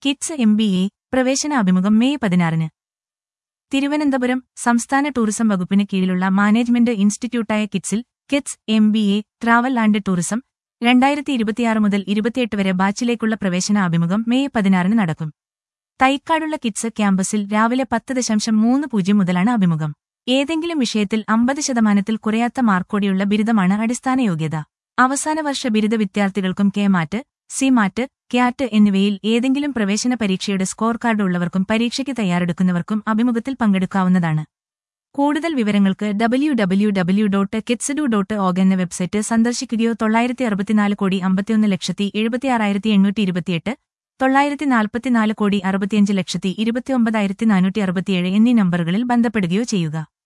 kits M B A പ്രവേശന അഭിമുഖം May പതിനാറിന് തിരുവനന്തപുരം സംസ്ഥാന ടൂറിസം വകുപ്പിന് കീഴിലുള്ള മാനേജ്മെന്റ് ഇൻസ്റ്റിറ്റ്യൂട്ടായ കിറ്റ്സിൽ KITTS M B A travel and tourism രണ്ടായിരത്തി ഇരുപത്തിയാറ് മുതൽ ഇരുപത്തിയെട്ട് വരെ ബാച്ചിലേക്കുള്ള പ്രവേശന അഭിമുഖം മെയ് പതിനാറിന് നടക്കും തൈക്കാടുള്ള കിറ്റ്സ് ക്യാമ്പസിൽ രാവിലെ പത്ത് ദശാംശം മൂന്ന് പൂജ്യം മുതലാണ് അഭിമുഖം ഏതെങ്കിലും വിഷയത്തിൽ അമ്പത് ശതമാനത്തിൽ കുറയാത്ത മാർക്കോടെയുള്ള ബിരുദമാണ് അടിസ്ഥാന യോഗ്യത അവസാന വർഷ ബിരുദ വിദ്യാർത്ഥികൾക്കും K MAT C MAT CAT എന്നിവയിൽ ഏതെങ്കിലും പ്രവേശന പരീക്ഷയുടെ സ്കോർ കാർഡ് ഉള്ളവർക്കും പരീക്ഷയ്ക്ക് തയ്യാറെടുക്കുന്നവർക്കും അഭിമുഖത്തിൽ പങ്കെടുക്കാവുന്നതാണ് കൂടുതൽ വിവരങ്ങൾക്ക് W W W dot kittsedu dot org എന്ന വെബ്സൈറ്റ് സന്ദർശിക്കുകയോ തൊള്ളായിരത്തി അറുപത്തിനാല് കോടി അമ്പത്തിയൊന്ന് ലക്ഷത്തി എഴുപത്തിയാറായിരത്തി എണ്ണൂറ്റി ഇരുപത്തിയെട്ട് തൊള്ളായിരത്തി നാൽപ്പത്തിനാല് കോടി അറുപത്തിയഞ്ച് ലക്ഷത്തി ഇരുപത്തിയൊമ്പതായിരത്തി നാനൂറ്റി അറുപത്തിയേഴ് എന്നീ നമ്പറുകളിൽ ബന്ധപ്പെടുകയോ ചെയ്യുക